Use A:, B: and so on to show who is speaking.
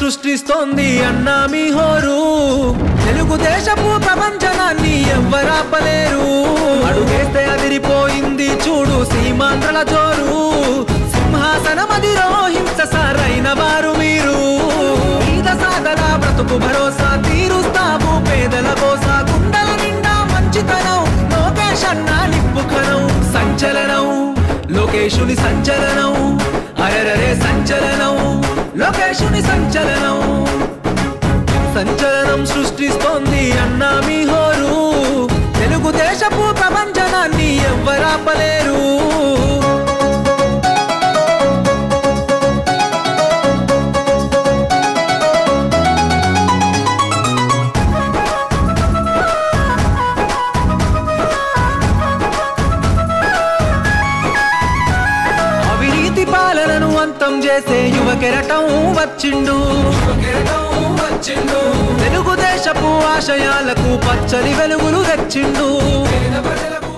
A: సృష్టిస్తోంది అన్నా మీ హోరు తెలుగుదేశపు ప్రపంచనాన్ని ఎవ్వరాపలేరు అడుగేస్తే అదిరిపోయింది చూడు సీమాంధ్రల జోరు సింహాసనమదిరో హింస సారైన వారు మీరు ఈద సాగల బ్రతుకు భరోసా తీరుస్తాము పేదల కోసా గుండెల నిండా మంచితనం లోకేష్ అన్న నిప్పుకనం సంచలనం లోకేశుని సంచలనం అరరరే సంచలనం లోకేశుని సంచలనం సంచలనం సృష్టిస్తోంది అన్నా మీ హోరు తెలుగుదేశపు ప్రపంచనాన్ని ఎవ్వరాపలేరు అవినీతి పాలనను అంతం చేసే యువ కెరటం వచ్చిండు తెలుగుదేశపు ఆశయాలకు పచ్చని వెలుగులు తెచ్చిండు